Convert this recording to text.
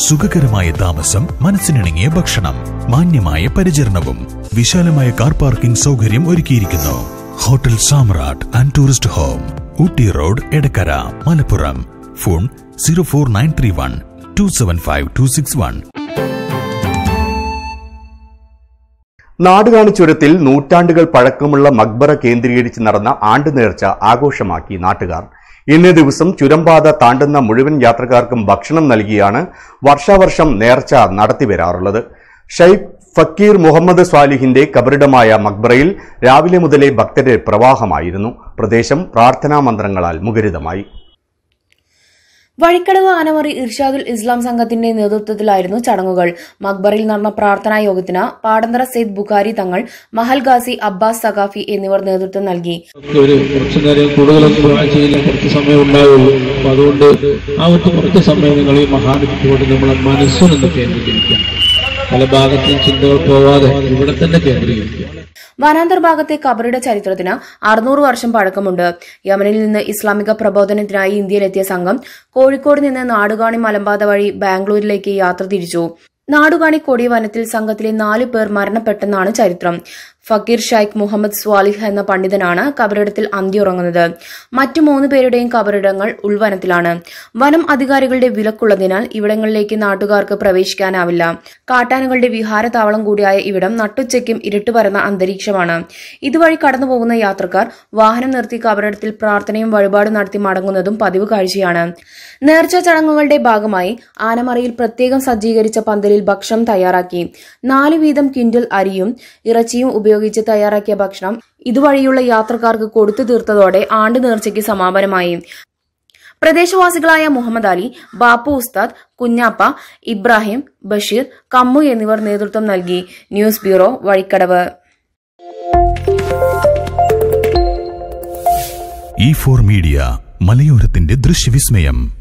സുഖകരമായ താമസം മനസ്സിനിണങ്ങിയ ഭക്ഷണം മാന്യമായ പരിചരണവും വിശാലമായ കാർ പാർക്കിംഗ് സൗകര്യം ഒരുക്കിയിരിക്കുന്നു hotel Samrat and tourist home Ooty road Edakkara Malappuram phone zero four nine three one two seven five two six one Nadukani ചുരത്തിൽ നൂറ്റാണ്ടുകൾ പഴക്കമുള്ള മക്ബറ കേന്ദ്രീകരിച്ച് നടന്ന ആണ്ടുനേർച്ച ആഘോഷമാക്കി നാട്ടുകാർ ഇന്നേ ദിവസം ചുരംപാത താണ്ടുന്ന മുഴുവൻ യാത്രക്കാർക്കും ഭക്ഷണം നൽകിയാണ് വർഷാവർഷം നേർച്ച നടത്തിവരാറുള്ളത് ഷെയ്ഖ് ഫക്കീർ മുഹമ്മദ് സ്വാലിഹിന്റെ കബറിടമായ മക്ബറയിൽ രാവിലെ മുതലേ ഭക്തരുടെ പ്രവാഹമായിരുന്നു പ്രദേശം പ്രാർത്ഥനാ മന്ത്രങ്ങളാൽ മുഖരിതമായി വഴിക്കടവ് ആനമറി ഇർഷാദുൽ ഇസ്ലാം സംഘത്തിന്റെ നേതൃത്വത്തിലായിരുന്നു ചടങ്ങുകൾ മക്ബറിൽ നടന്ന പ്രാർത്ഥനാ യോഗത്തിന് പാടന്തറ സെയ്ദ് ബുഖാരി തങ്ങൾ മഹൽ ഗാസി അബ്ബാസ് സഖാഫി എന്നിവർ നേതൃത്വം നൽകി ഒരു കുറച്ചു നേരം കൂടുതലൊന്നും ദുആ ചെയ്യാൻ കുറച്ച് സമയം ഉണ്ടാവുള്ളൂ അപ്പൊ അതുകൊണ്ട് ആ ഒരു കുറച്ച് സമയം നിങ്ങൾ ഈ മഹാനിധിയോട് നമ്മളെ മനസ്സിനൊന്ന് കേന്ദ്രീകരിക്കാം പല ഭാഗത്തും ചിന്തകൾ പോവാതെ ഇവിടെ തന്നെ കേന്ദ്രീകരിക്കുക വനാന്തർ ഭാഗത്തെ കബറിയുടെ ചരിത്രത്തിന് അറുന്നൂറ് വർഷം പഴക്കമുണ്ട് യമനിൽ നിന്ന് ഇസ്ലാമിക പ്രബോധനത്തിനായി ഇന്ത്യയിലെത്തിയ സംഘം കോഴിക്കോട് നിന്ന് നാടുകാണി മലമ്പാത വഴി ബാംഗ്ലൂരിലേക്ക് യാത്ര തിരിച്ചു നാടുകാണി കൊടി വനത്തിൽ സംഘത്തിലെ നാലു പേർ മരണപ്പെട്ടെന്നാണ് ചരിത്രം ഫക്കീർ ഷൈഖ് മുഹമ്മദ് സ്വാലിഹ് എന്ന പണ്ഡിതനാണ് കബറിടത്തിൽ അന്തിയുറങ്ങുന്നത് മറ്റു മൂന്ന് പേരുടെയും കബറിടങ്ങൾ ഉൾവനത്തിലാണ് വനം അധികാരികളുടെ വിലക്കുള്ളതിനാൽ ഇവിടങ്ങളിലേക്ക് നാട്ടുകാർക്ക് പ്രവേശിക്കാനാവില്ല കാട്ടാനകളുടെ വിഹാരതാവളം കൂടിയായ ഇവിടം നട്ടുച്ചയ്ക്കും ഇരുട്ട് പരന്ന അന്തരീക്ഷമാണ് ഇതുവഴി കടന്നുപോകുന്ന യാത്രക്കാർ വാഹനം നിർത്തി കബറിടത്തിൽ പ്രാർത്ഥനയും വഴിപാടും നടത്തി മടങ്ങുന്നതും പതിവ് കാഴ്ചയാണ് നേർച്ച ചടങ്ങുകളുടെ ഭാഗമായി ആനമറയിൽ പ്രത്യേകം സജ്ജീകരിച്ച പന്തലിൽ ഭക്ഷണം തയ്യാറാക്കി നാല് വീതം കിൻഡൽ അരിയും ഇറച്ചിയും ഉപയോഗിച്ച് തയ്യാറാക്കിയ ഭക്ഷണം ഇതുവഴിയുള്ള യാത്രക്കാർക്ക് കൊടുത്തു തീർത്തതോടെ ആണ്ട് നേർച്ചയ്ക്ക് സമാപനമായി പ്രദേശവാസികളായ മുഹമ്മദ് അലി ബാപ്പു ഉസ്താദ് കുഞ്ഞാപ്പ ഇബ്രാഹിം ബഷീർ കമ്മു എന്നിവർ നേതൃത്വം നൽകി news bureau Vazhikkadavu E four media മലയോരത്തിന്റെ ദൃശ്യവിസ്മയം